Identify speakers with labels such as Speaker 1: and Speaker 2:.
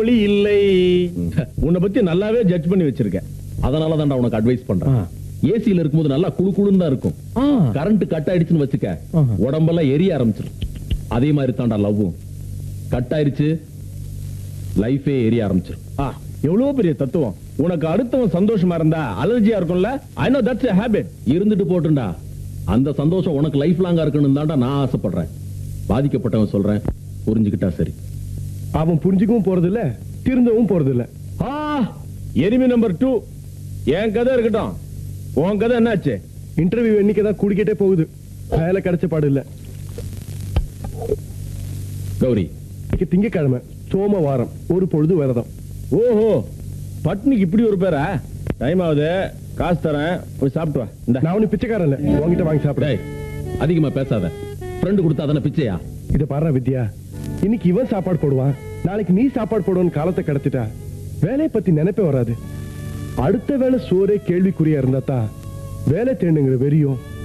Speaker 1: ஒளி இல்லை உன்னை பத்தி நல்லாவே ஜட்ஜ் பண்ணி வச்சிருக்கேன்
Speaker 2: அதனால தான்டா உனக்கு அட்வைஸ் பண்றேன்
Speaker 1: ஆ.
Speaker 2: ஏசில இருக்கும்போது நல்லா குளு குளுன்னு தான் இருக்கும்
Speaker 1: ஆ.
Speaker 2: கரண்ட் கட் ஆயிடுச்சுன்னு வச்சுக்க
Speaker 1: ஆஹா.
Speaker 2: உடம்பெல்லாம் எரிய ஆரம்பிச்சிடும் அதே மாதிரி தான்டா லவ்வும் கட் ஆயிடுச்சு லைஃபே எரிய ஆரம்பிச்சிடும்
Speaker 1: ஆ, எவ்வளவு பெரிய தத்துவம் உனக்கு அடுத்தவன் சந்தோஷமா இருந்தா அலர்ஜியா இருக்கும்ல I know that's a habit
Speaker 2: இருந்துட்டு போட்டுண்டா அந்த சந்தோஷம் உனக்கு லைஃப் லாங்கா இருக்கணும் தான்டா நான் ஆசைப்படுறேன் பாதிக்கப்பட்டவன் சொல்றேன் புரிஞ்சுக்கிட்டா சரி
Speaker 3: அவன் புரிஞ்சுக்கவும் போறது இல்ல திருந்தவும் போறது இல்ல
Speaker 1: ஆ எனிமி நம்பர் டூ என் கதை இருக்கட்டும் உன் கதை என்னாச்சு
Speaker 3: இன்டர்வியூ எண்ணிக்கை தான் கூடிக்கிட்டே போகுது வேலை கிடைச்ச பாடு இல்ல
Speaker 2: கௌரி
Speaker 3: இன்னைக்கு திங்கக்கிழமை சோம வாரம் ஒரு பொழுது விரதம்
Speaker 1: ஓஹோ பட்னிக்கு இப்படி ஒரு பேரா டைம் ஆகுது காசு தரேன் போய் சாப்பிட்டு வா இந்த
Speaker 3: நான் ஒண்ணு பிச்சைக்காரன் இல்ல உங்ககிட்ட வாங்கி சாப்பிட
Speaker 2: டேய் அதிகமா பேசாத ஃப்ரெண்டு கொடுத்தா தானே பிச்சையா
Speaker 3: இத பாரு வித்யா இன்னைக்கு இவன் சாப்பாடு போடுவான் நாளைக்கு நீ சாப்பாடு போடுவன்னு காலத்தை கடத்திட்டா வேலையை பத்தி நினைப்பே வராது அடுத்த வேலை சோறே கேள்விக்குறியா இருந்தா தான் வேலை தேடுங்கிற வெறியும்